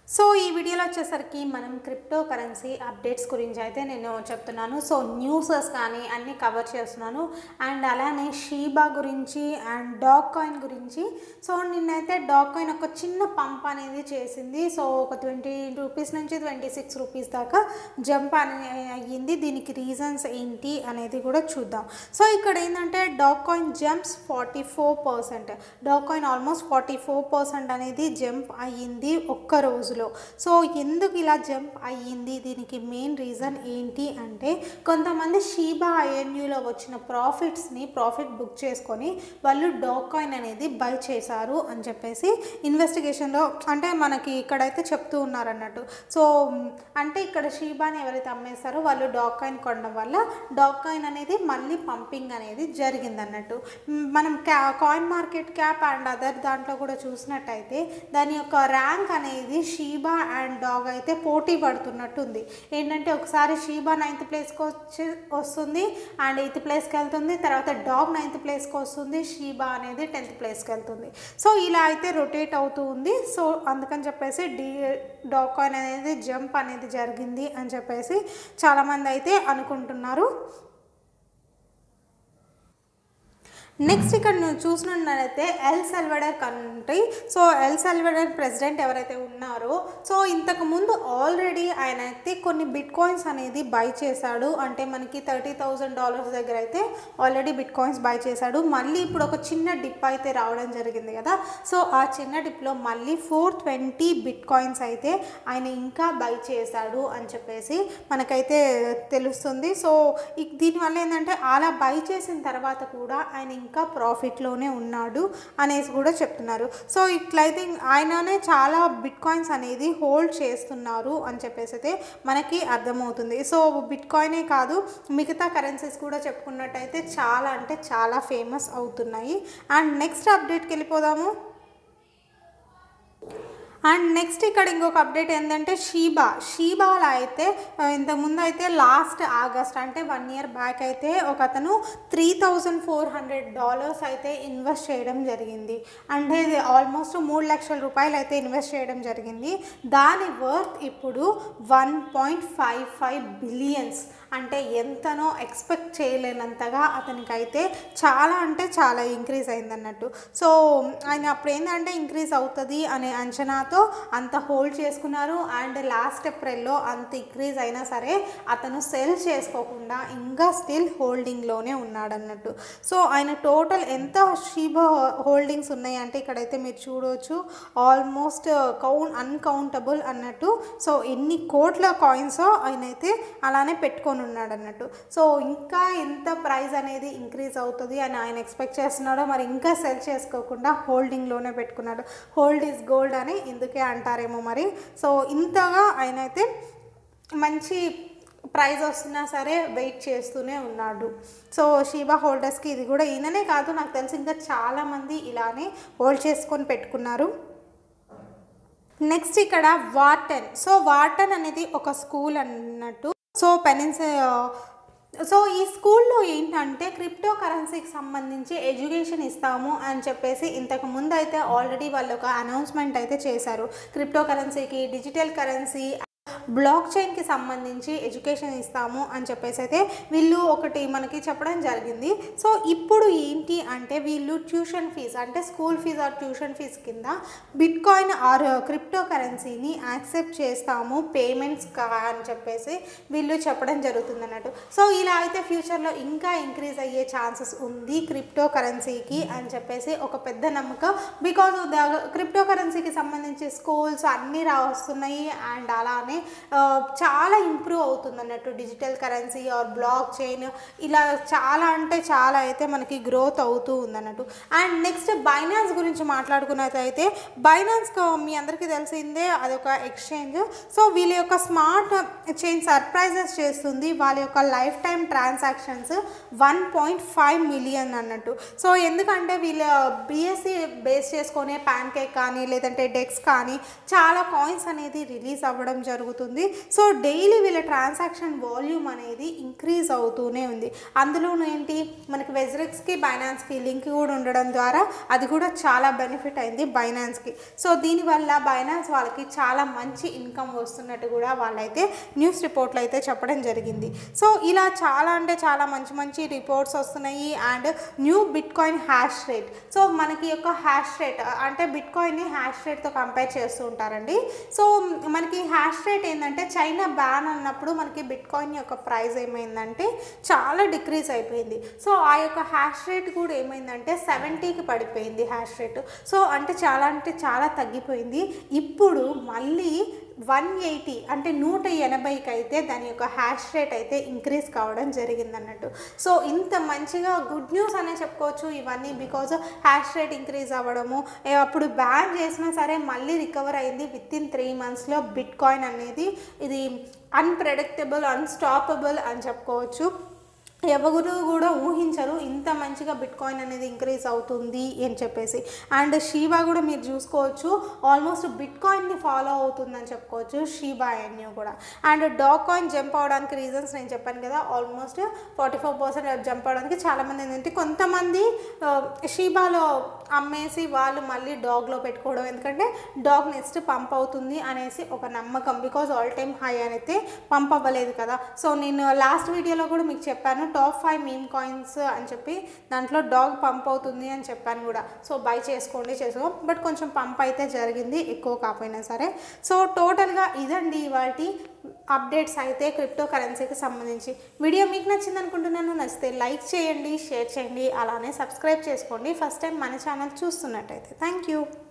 so ఈ వీడియోలో వచ్చేసరికి మనం క్రిప్టో కరెన్సీ అప్డేట్స్ గురించి అయితే నేను చెప్తున్నాను సో న్యూసెస్ కానీ అన్నీ కవర్ చేస్తున్నాను అండ్ అలానే షీబా గురించి అండ్ డాగ్ కాయిన్ గురించి సో నిన్నైతే డాగ్ కాయిన్ ఒక చిన్న పంప్ అనేది చేసింది సో ఒక ట్వంటీ రూపీస్ నుంచి ట్వంటీ సిక్స్ రూపీస్ దాకా జంప్ అని అయ్యింది దీనికి రీజన్స్ ఏంటి అనేది కూడా చూద్దాం సో ఇక్కడ ఏంటంటే Dogecoin jumps forty four percent Dogecoin almost forty four percent అనేది జంప్ అయ్యింది ఒక్క రోజులో సో ఎందుకు ఇలా జంప్ అయ్యింది దీనికి మెయిన్ రీజన్ ఏంటి అంటే కొంతమంది షీబా ఐఎన్యూలో వచ్చిన ప్రాఫిట్స్ని ప్రాఫిట్ బుక్ చేసుకొని వాళ్ళు డాగ్ కాయిన్ అనేది బై చేశారు అని చెప్పేసి ఇన్వెస్టిగేషన్లో అంటే మనకి ఇక్కడైతే చెప్తూ ఉన్నారు అన్నట్టు సో మ్, అంటే ఇక్కడ షీబాని ఎవరైతే అమ్మేస్తారో వాళ్ళు డాగ్ కాయిన్ కొనడం వల్ల డాగ్ కాయిన్ అనేది మళ్ళీ పంపింగ్ అనేది జరిగింది అన్నట్టు మ్, మనం క్యా coin market cap and other దాంట్లో కూడా చూసినట్టయితే దాని యొక్క ర్యాంక్ అనేది షీబా అండ్ డాగ్ అయితే పోటీ పడుతున్నట్టు ఉంది ఏంటంటే ఒకసారి షీబా నైన్త్ ప్లేస్కి వచ్చి వస్తుంది అండ్ ఎయిత్ ప్లేస్కి వెళ్తుంది తర్వాత డాగ్ నైన్త్ ప్లేస్కి వస్తుంది షీబా అనేది టెన్త్ ప్లేస్కి వెళ్తుంది సో ఇలా అయితే రొటేట్ అవుతూ ఉంది సో అందుకని చెప్పేసి డి డాగ్ కాయిన్ అనేది జంప్ అనేది జరిగింది అని చెప్పేసి చాలామంది అయితే అనుకుంటున్నారు నెక్స్ట్ ఇక్కడ నువ్వు చూసినట్లయితే El Salvador country so El Salvador president ఎవరైతే ఉన్నారో సో ఇంతకు ముందు ఆల్రెడీ ఆయన అయితే కొన్ని బిట్ కాయిన్స్ అనేది బై చేశాడు అంటే మనకి థర్టీ థౌజండ్ డాలర్స్ దగ్గర అయితే ఆల్రెడీ బిట్ కాయిన్స్ బై చేశాడు మళ్ళీ ఇప్పుడు ఒక చిన్న డిప్ అయితే రావడం జరిగింది కదా సో ఆ చిన్న డిప్లో మళ్ళీ ఫోర్ ట్వంటీ బిట్ కాయిన్స్ అయితే ఆయన ఇంకా బై చేశాడు అని చెప్పేసి మనకైతే తెలుస్తుంది సో ఇ- దీనివల్ల ఏంటంటే అలా బై చేసిన తర్వాత కూడా ఆయన ఇంకా ప్రాఫిట్లోనే ఉన్నాడు అనేసి కూడా చెప్తున్నారు సో ఇట్లయితే ఆయననే చాలా బిట్ కాయిన్స్ అనేది హోల్డ్ చేస్తున్నారు అని చెప్పేసి అయితే మనకి అర్థమవుతుంది సో బిట్ కాయినే కాదు మిగతా కరెన్సీస్ కూడా చెప్పుకున్నట్టయితే చాలా అంటే చాలా ఫేమస్ అవుతున్నాయి అండ్ నెక్స్ట్ అప్డేట్కి వెళ్ళిపోదాము అండ్ నెక్స్ట్ ఇక్కడ ఇంకొక అప్డేట్ ఏంటంటే షీబా షీబాలో అయితే ఆ, ఇంతకుముందు అయితే లాస్ట్ ఆగస్ట్ అంటే వన్ ఇయర్ బ్యాక్ అయితే ఒక అతను three thousand four hundred dollars అయితే ఇన్వెస్ట్ చేయడం జరిగింది అంటే ఇది ఆల్మోస్ట్ మూడు లక్షల రూపాయలు అయితే ఇన్వెస్ట్ చేయడం జరిగింది దాని వర్త్ ఇప్పుడు one point five five billions అంటే ఎంతనో ఎక్స్పెక్ట్ చేయలేనంతగా అతనికైతే చాలా అంటే చాలా ఇంక్రీజ్ అయిందన్నట్టు సో ఆయన అప్పుడు ఏంటంటే ఇంక్రీజ్ అవుతుంది అనే అంచనాతో అంత హోల్డ్ చేసుకున్నారు అండ్ లాస్ట్ ఏప్రిల్లో అంత ఇంక్రీజ్ అయినా సరే అతను సెల్ చేసుకోకుండా ఇంకా స్టిల్ హోల్డింగ్లోనే ఉన్నాడు అన్నట్టు సో ఆయన టోటల్ ఎంత షీబా హోల్డింగ్స్ ఉన్నాయి అంటే ఇక్కడైతే మీరు చూడవచ్చు ఆల్మోస్ట్ కౌంట్ అన్కౌంటబుల్ అన్నట్టు సో ఎన్ని కోట్ల కాయిన్స్ ఆయన అయితే అలానే పెట్టుకొని ఉన్నాడు అన్నట్టు సో ఇంకా ఎంత ప్రైస్ అనేది ఇంక్రీజ్ అవుతుంది అని ఆయన ఎక్స్పెక్ట్ చేస్తున్నాడో మరి ఇంకా సెల్ చేసుకోకుండా హోల్డింగ్లోనే పెట్టుకున్నాడు హోల్డ్ ఈజ్ గోల్డ్ అని ఇందుకే అంటారేమో మరి సో ఇంతగా ఆయన అయితే మంచి ప్రైజ్ వస్తున్నా సరే వెయిట్ చేస్తూనే ఉన్నాడు సో షీబా హోల్డర్స్కి ఇది కూడా ఈయననే కాదు నాకు తెలిసి ఇంకా చాలామంది ఇలానే హోల్డ్ చేసుకొని పెట్టుకున్నారు నెక్స్ట్ ఇక్కడ వార్టన్ సో వార్టన్ అనేది ఒక స్కూల్ అన్నట్టు సో పెనిన్స్ సో ఈ స్కూల్లో ఏంటంటే క్రిప్టో కరెన్సీకి సంబంధించి ఎడ్యుకేషన్ ఇస్తాము అని చెప్పేసి ఇంతకు ముందు అయితే ఆల్రెడీ వాళ్ళు ఒక అనౌన్స్మెంట్ అయితే చేశారు క్రిప్టో కరెన్సీకి డిజిటల్ కరెన్సీ బ్లాక్ చైన్కి సంబంధించి ఎడ్యుకేషన్ ఇస్తాము అని చెప్పేసి అయితే వీళ్ళు ఒకటి మనకి చెప్పడం జరిగింది సో ఇప్పుడు ఏంటి అంటే వీళ్ళు ట్యూషన్ ఫీజ్ అంటే school fees or tuition fees కింద బిట్ కాయిన్ ఆర్ క్రిప్టో కరెన్సీని యాక్సెప్ట్ చేస్తాము పేమెంట్స్ కా అని చెప్పేసి వీళ్ళు చెప్పడం జరుగుతుంది అన్నట్టు సో ఇలా అయితే ఫ్యూచర్లో ఇంకా ఇంక్రీజ్ అయ్యే ఛాన్సెస్ ఉంది క్రిప్టో కరెన్సీకి అని చెప్పేసి ఒక పెద్ద నమ్మకం బికాజ్ క్రిప్టో కరెన్సీకి సంబంధించి స్కూల్స్ అన్నీ రా వస్తున్నాయి అండ్ అలానే ఆ, చాలా ఇంప్రూవ్ అవుతుంది అన్నట్టు digital currency or blockchain ఇలా చాలా అంటే చాలా అయితే మనకి గ్రోత్ అవుతూ ఉందన్నట్టు అండ్ నెక్స్ట్ బైనాన్స్ గురించి మాట్లాడుకున్నట్లయితే బైనాన్స్ మీ అందరికీ తెలిసిందే అదొక ఎక్స్చేంజ్ సో వీళ్ళ యొక్క స్మార్ట్ చైన్ సర్ప్రైజెస్ చేస్తుంది వాళ్ళ యొక్క lifetime transactions one point five million అన్నట్టు సో ఎందుకంటే వీళ్ళ బిఎస్సి బేస్ చేసుకునే ప్యాన్ కేక్ కానీ లేదంటే డెక్స్ కానీ చాలా కాయిన్స్ అనేది రిలీజ్ అవ్వడం జరుగుతుంది జరుగుతుంది సో డైలీ వీళ్ళ ట్రాన్సాక్షన్ వాల్యూమ్ అనేది ఇంక్రీజ్ అవుతూనే ఉంది అందులోనూ ఏంటి మనకి వెజ్రెక్స్కి బైనాన్స్కి లింక్ కూడా ఉండడం ద్వారా అది కూడా చాలా బెనిఫిట్ అయింది బైనాన్స్కి సో దీనివల్ల బైనాన్స్ వాళ్ళకి చాలా మంచి ఇన్కమ్ వస్తున్నట్టు కూడా వాళ్ళైతే న్యూస్ రిపోర్ట్లో అయితే చెప్పడం జరిగింది సో ఇలా చాలా అంటే చాలా మంచి మంచి రిపోర్ట్స్ వస్తున్నాయి and new bitcoin hash rate so మనకి యొక్క హ్యాష్ రేట్ అంటే బిట్ కాయిన్ని హ్యాష్ రేట్తో కంపేర్ చేస్తూ ఉంటారండి సో మనకి హ్యాష్ రేట్ ఏంటంటే చైనా బ్యాన్ అన్నప్పుడు మనకి బిట్ కాయిన్ యొక్క ప్రైస్ ఏమైందంటే చాలా డిక్రీజ్ అయిపోయింది సో ఆ యొక్క హ్యాష్ రేట్ కూడా ఏమైందంటే సెవెంటీకి పడిపోయింది హ్యాష్ రేట్ సో అంటే చాలా అంటే చాలా తగ్గిపోయింది ఇప్పుడు మళ్ళీ వన్ ఎయిటీ అంటే నూట ఎనభైకి అయితే దాని యొక్క హ్యాష్ రేట్ అయితే ఇంక్రీజ్ కావడం జరిగింది అన్నట్టు సో ఇంత మంచిగా గుడ్ న్యూస్ అనే చెప్పుకోవచ్చు ఇవన్నీ బికాజ్ హ్యాష్ రేట్ ఇంక్రీజ్ అవ్వడము ఏ అప్పుడు బ్యాన్ చేసినా సరే మళ్ళీ రికవర్ అయింది విత్ ఇన్ త్రీ మంత్స్లో బిట్ కాయిన్ అనేది ఇది అన్ప్రెడిక్టబుల్ అన్స్టాపబుల్ అని చెప్పుకోవచ్చు ఎవరు కూడా ఊహించరు ఇంత మంచిగా బిట్ కాయిన్ అనేది ఇంక్రీజ్ అవుతుంది అని చెప్పేసి అండ్ షీబా కూడా మీరు చూసుకోవచ్చు ఆల్మోస్ట్ బిట్ కాయిన్ని ఫాలో అవుతుందని చెప్పుకోవచ్చు షీబా ఎన్యూ కూడా అండ్ డాగ్ కాయిన్ జంప్ అవడానికి రీజన్స్ నేను చెప్పాను కదా almost forty four percent jump అవడానికి చాలామంది ఏంటంటే కొంతమంది ఆ, షీబాలో అమ్మేసి వాళ్ళు మళ్ళీ డాగ్లో పెట్టుకోవడం ఎందుకంటే డాగ్ నెక్స్ట్ పంప్ అవుతుంది అనేసి ఒక నమ్మకం బికాజ్ ఆల్ టైమ్ హై అయితే పంప్ అవ్వలేదు కదా సో నేను లాస్ట్ వీడియోలో కూడా మీకు చెప్పాను టాప్ ఫైవ్ మీమ్ కాయిన్స్ అని చెప్పి దాంట్లో డాగ్ పంప్ అవుతుంది అని చెప్పాను కూడా సో బై చేసుకోండి చేసుకో బట్ కొంచెం పంప్ అయితే జరిగింది ఎక్కువ కాకపోయినా సరే సో టోటల్గా ఇదండి ఇవాటి అప్డేట్స్ అయితే క్రిప్టో కరెన్సీకి సంబంధించి వీడియో మీకు నచ్చింది అనుకుంటున్నాను నచ్చితే లైక్ చేయండి షేర్ చేయండి అలానే సబ్స్క్రైబ్ చేసుకోండి ఫస్ట్ టైం మన ఛానల్ చూస్తున్నట్టయితే థ్యాంక్ యూ